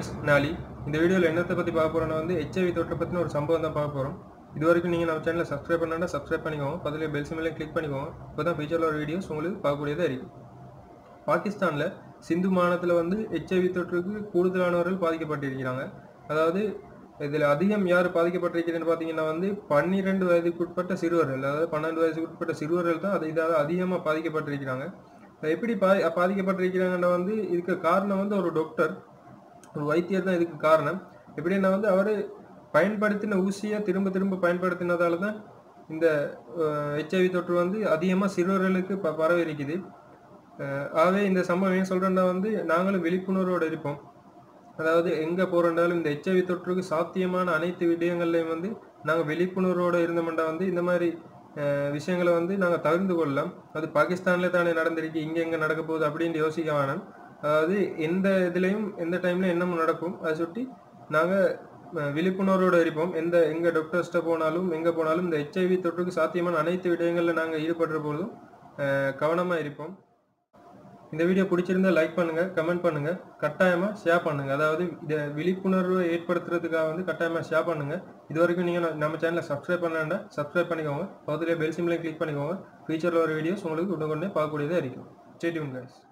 guys நாளி இந்த வீடியோவில் என்னத்தை பற்றி பார்க்க போகிறோன்னா வந்து ஹெச்ஐவி தொற்றை பற்றின ஒரு சம்பவம் தான் பார்க்க போகிறோம் இது வரைக்கும் நீங்கள் நம்ம சேனலை சப்ஸ்கிரைப் பண்ணா சப்ஸ்கிரைப் பண்ணிக்கோங்க பதில் பெல் சிம்லையும் கிளிக் பண்ணிக்கோங்க இப்போ தான் ஃபியூச்சரில் ஒரு வீடியோஸ் உங்களுக்கு பார்க்கக்கூடியதாக இருக்கும் பாகிஸ்தானில் சிந்து மாநிலத்தில் வந்து ஹெச்ஐவி தொற்றுக்கு கூடுதலானவர்கள் பாதிக்கப்பட்டிருக்கிறாங்க அதாவது இதில் அதிகம் யார் பாதிக்கப்பட்டிருக்கிறேன்னு பார்த்தீங்கன்னா வந்து பன்னிரெண்டு வயதுக்குட்பட்ட சிறுவர்கள் அதாவது பன்னெண்டு வயதுக்குட்பட்ட சிறுவர்கள் தான் அது இதாவது அதிகமாக பாதிக்கப்பட்டிருக்கிறாங்க எப்படி பா பாதிக்கப்பட்டிருக்கிறாங்கன்னா வந்து இதுக்கு காரணம் வந்து ஒரு டாக்டர் ஒரு வைத்தியர் தான் இதுக்கு காரணம் எப்படின்னா வந்து அவர் பயன்படுத்தின ஊசியை திரும்ப திரும்ப பயன்படுத்தினதால தான் இந்த ஹெச்ஐவி தொற்று வந்து அதிகமாக சிறுவர்களுக்கு ப பரவி இருக்குது அஹ் ஆகவே இந்த சம்பவம் ஏன் சொல்கிறேன்னா வந்து நாங்களும் விழிப்புணர்வோடு இருப்போம் அதாவது எங்கே போகிறோண்டாலும் இந்த ஹெச்ஐவி தொற்றுக்கு சாத்தியமான அனைத்து விடயங்கள்லையும் வந்து நாங்கள் விழிப்புணர்வோடு இருந்தோம்னா வந்து இந்த மாதிரி அஹ், விஷயங்களை வந்து நாங்கள் தவிர்த்து கொள்ளலாம் அது பாகிஸ்தானில் தானே நடந்திருக்கு இங்கே எங்கே நடக்க போகுது அப்படின்னு யோசிக்க வேணாம் அதாவது எந்த இதுலேயும் எந்த டைம்ல என்னமும் நடக்கும் அதை சுட்டி நாங்கள் விழிப்புணர்வோடு இருப்போம் எந்த எங்கே டாக்டர்ஸ்ட்ட போனாலும் எங்கே போனாலும் இந்த ஹெச்ஐவி தொற்றுக்கு சாத்தியமான அனைத்து விடயங்களில் நாங்கள் ஈடுபடுற போதும் கவனமாக இருப்போம் இந்த வீடியோ பிடிச்சிருந்தா லைக் பண்ணுங்க கமெண்ட் பண்ணுங்க கட்டாயமா ஷேர் பண்ணுங்க அதாவது இதை விழிப்புணர்வு ஏற்படுத்துறதுக்காக வந்து கட்டாயமா ஷேர் பண்ணுங்க இது வரைக்கும் நீங்க நம்ம- நம்ம சேனலை சப்ஸ்கிரைப் பண்ணலன்னா சப்ஸ்கிரைப் பண்ணிக்கோங்க பக்கத்துல பெல் சிம்லையும் கிளிக் பண்ணிக்கோங்க ஃபியூச்சரில் ஒரு வீடியோஸ் உங்களுக்கு உடனே பார்க்கக்கூடியதாக இருக்கும் ஸ்டேட்யூன் guys